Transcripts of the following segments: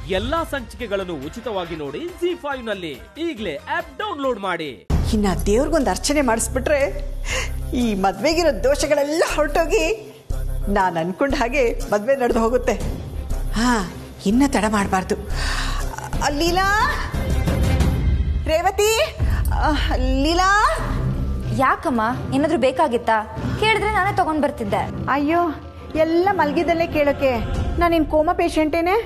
ಎಲ್ಲಾ ಸಂಚಿಕೆಗಳನ್ನು ಉಚಿತವಾಗಿ ನೋಡಿ ಜಿ ಫೈವ್ ನಲ್ಲಿ ಈಗಲೇ ಆಪ್ ಡೌನ್ಲೋಡ್ ಮಾಡಿ ಇನ್ನು ದೇವ್ರಿಗೊಂದು ಅರ್ಚನೆ ಮಾಡಿಸ್ಬಿಟ್ರೆ ಈ ಮದ್ವೆಗಿರೋ ದೋಷಗಳೆಲ್ಲ ಹೊರಟೋಗಿ ನಾನು ಅನ್ಕೊಂಡ ಹಾಗೆ ಮದುವೆ ನಡೆದು ಹೋಗುತ್ತೆ ಹಾಂ ಇನ್ನ ತಡ ಮಾಡಬಾರ್ದು ಲೀಲಾ ರೇವತಿ ಆ, ಲೀಲಾ ಯಾಕಮ್ಮ ಏನಾದ್ರೂ ಬೇಕಾಗಿತ್ತಾ ಕೇಳಿದ್ರೆ ನಾನೇ ತಗೊಂಡ್ ಬರ್ತಿದ್ದೆ ಅಯ್ಯೋ ಎಲ್ಲ ಮಲಗಿದಲ್ಲೇ ಕೇಳೋಕೆ ನಾನು ಇನ್ನು ಕೋಮಾ ಪೇಷಂಟೇನೆ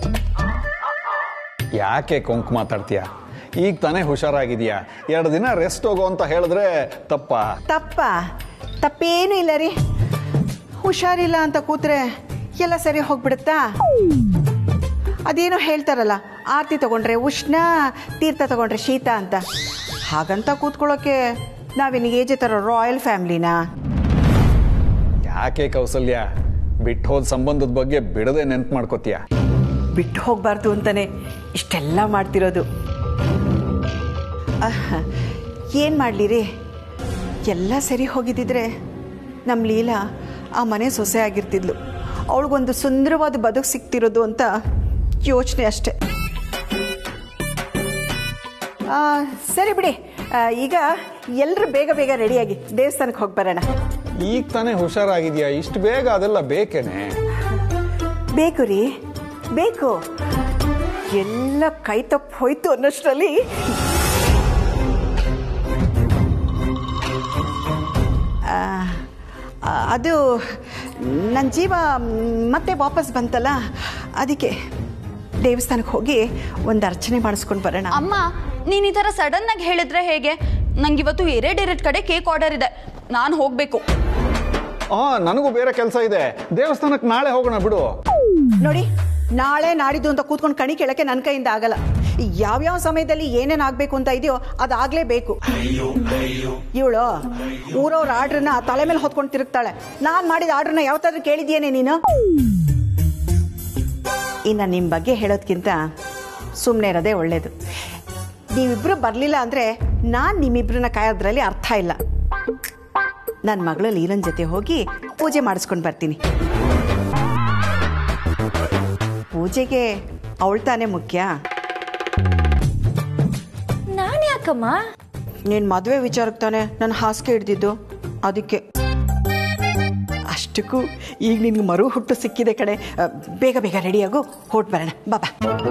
ಯಾಕೆ ಕೊಂಕು ಮಾತಾಡ್ತೀಯ ಈಗ ತಾನೇ ಹುಷಾರಾಗಿದೆಯಾ ಎರಡು ದಿನ ರೆಸ್ಟ್ ಹೋಗು ಅಂತ ಹೇಳಿದ್ರೆ ತಪ್ಪ ತಪ್ಪ ತಪ್ಪೇನೂ ಇಲ್ಲ ರೀ ಹುಷಾರಿಲ್ಲ ಅಂತ ಕೂತ್ರೆ ಎಲ್ಲ ಸರಿ ಹೋಗ್ಬಿಡುತ್ತಾ ಅದೇನೋ ಹೇಳ್ತಾರಲ್ಲ ಆರತಿ ತಗೊಂಡ್ರೆ ಉಷ್ಣ ತೀರ್ಥ ತಗೊಂಡ್ರೆ ಶೀತ ಅಂತ ಹಾಗಂತ ಕೂತ್ಕೊಳ್ಳೋಕೆ ನಾವೇನು ಏಜೆ ಥರ ರಾಯಲ್ ಫ್ಯಾಮ್ಲಿನಾ ಯಾಕೆ ಕೌಸಲ್ಯ ಬಿಟ್ಟು ಹೋದ ಸಂಬಂಧದ ಬಗ್ಗೆ ಬಿಡದೆ ನೆನ್ಪು ಮಾಡ್ಕೋತೀಯ ಬಿಟ್ಟು ಹೋಗಬಾರ್ದು ಅಂತಾನೆ ಇಷ್ಟೆಲ್ಲ ಮಾಡ್ತಿರೋದು ಏನು ಮಾಡಲಿ ರೀ ಎಲ್ಲ ಸರಿ ಹೋಗಿದ್ದಿದ್ರೆ ನಮ್ಮ ಲೀಲಾ ಆ ಮನೆ ಸೊಸೆ ಆಗಿರ್ತಿದ್ಲು ಅವಳಿಗೊಂದು ಸುಂದರವಾದ ಬದುಕು ಸಿಗ್ತಿರೋದು ಅಂತ ಯೋಚನೆ ಅಷ್ಟೆ ಆ, ಸರಿ ಬಿಡಿ ಆ, ಈಗ ಎಲ್ಲರೂ ಬೇಗ ಬೇಗ ರೆಡಿಯಾಗಿ ದೇವಸ್ಥಾನಕ್ಕೆ ಹೋಗಿ ಬರೋಣ ಈಗ ತಾನೇ ಹುಷಾರಾಗಿದೆಯಾ ಇಷ್ಟು ಬೇಗ ಅದೆಲ್ಲ ಬೇಕೇನೆ ಬೇಕು ರೀ ಬೇಕು ಎಲ್ಲ ಕೈ ತಪ್ಪು ಹೋಯ್ತು ಅನ್ನೋಷ್ಟರಲ್ಲಿ ಆ, ಆ, ಅದು ನನ್ನ ಜೀವ ಮತ್ತೆ ವಾಪಸ್ ಬಂತಲ್ಲ ಅದಕ್ಕೆ ದೇವಸ್ಥಾನಕ್ಕೆ ಹೋಗಿ ಒಂದು ಅರ್ಚನೆ ಮಾಡಿಸ್ಕೊಂಡು ಬರೋಣ ಅಮ್ಮ ನೀನ್ ಈ ತರ ಸಡನ್ ಆಗಿ ಹೇಳಿದ್ರೆ ಹೇಗೆ ನಂಗೆ ಇವತ್ತು ಎರಡ್ ಎರಡ್ ಕಡೆ ಕೇಕ್ ಆರ್ಡರ್ ಇದೆ ನಾನು ಹೋಗ್ಬೇಕು ಆ ನನಗೂ ಬೇರೆ ಕೆಲಸ ಇದೆ ದೇವಸ್ಥಾನಕ್ಕೆ ನಾಳೆ ಹೋಗೋಣ ಬಿಡು ನೋಡಿ ನಾಳೆ ನಾಡಿದ್ದು ಅಂತ ಕೂತ್ಕೊಂಡು ಕಣಿ ಕೇಳಕ್ಕೆ ನನ್ನ ಕೈಯಿಂದ ಆಗಲ್ಲ ಯಾವ್ಯಾವ ಸಮಯದಲ್ಲಿ ಏನೇನು ಆಗಬೇಕು ಅಂತ ಇದೆಯೋ ಅದಾಗಲೇಬೇಕು ಇವಳು ಊರವ್ರ ಆರ್ಡ್ರನ್ನ ತಲೆ ಮೇಲೆ ಹೊತ್ಕೊಂಡು ತಿರುಗ್ತಾಳೆ ನಾನು ಮಾಡಿದ ಆರ್ಡ್ರನ್ನ ಯಾವತ್ತಾದ್ರೂ ಕೇಳಿದ್ಯೇನೆ ನೀನು ಇನ್ನು ನಿಮ್ಮ ಬಗ್ಗೆ ಹೇಳೋದ್ಕಿಂತ ಸುಮ್ಮನೆ ಇರೋದೇ ಒಳ್ಳೇದು ನೀವಿಬ್ರು ಬರಲಿಲ್ಲ ಅಂದರೆ ನಾನು ನಿಮ್ಮಿಬ್ರನ್ನ ಕಾಯೋದ್ರಲ್ಲಿ ಅರ್ಥ ಇಲ್ಲ ನನ್ನ ಮಗಳು ಲೀಲನ್ ಜೊತೆ ಹೋಗಿ ಪೂಜೆ ಮಾಡಿಸ್ಕೊಂಡು ಬರ್ತೀನಿ ಪೂಜೆಗೆ ಅವಳು ತಾನೇ ಮುಖ್ಯ ನಾನ್ ಯಾಕಮ್ಮ ನೀನು ಮದುವೆ ವಿಚಾರಕ್ಕೆ ತಾನೆ ನನ್ನ ಹಾಸಿಗೆ ಹಿಡ್ದಿದ್ದು ಅದಕ್ಕೆ ಅಷ್ಟಕ್ಕೂ ಈಗ ನಿನ್ಗೆ ಮರು ಹುಟ್ಟು ಸಿಕ್ಕಿದೆ ಕಡೆ ಅ, ಬೇಗ ಬೇಗ ರೆಡಿಯಾಗು ಹೊಟ್ಟು ಬರೋಣ ಬಾಬಾ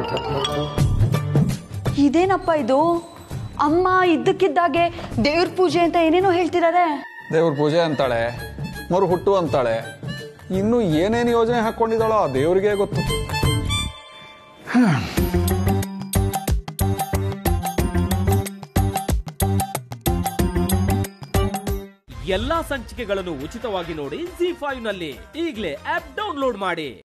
ಇದೇನಪ್ಪ ಇದು ಅಮ್ಮ ಇದ್ದಕ್ಕಿದ್ದಾಗೆ ದೇವ್ರ ಪೂಜೆ ಅಂತ ಏನೇನೋ ಹೇಳ್ತಿದ್ದಾರೆ ದೇವ್ರ ಪೂಜೆ ಅಂತಾಳೆ ಮರು ಹುಟ್ಟು ಅಂತಾಳೆ ಇನ್ನು ಏನೇನು ಯೋಜನೆ ಹಾಕ್ಕೊಂಡಿದ್ದಾಳೋ ಆ ದೇವ್ರಿಗೆ ಗೊತ್ತು ಎಲ್ಲಾ ಸಂಚಿಕೆಗಳನ್ನು ಉಚಿತವಾಗಿ ನೋಡಿ ಜಿ ಫೈವ್ ನಲ್ಲಿ ಈಗಲೇ ಆಪ್ ಡೌನ್ಲೋಡ್ ಮಾಡಿ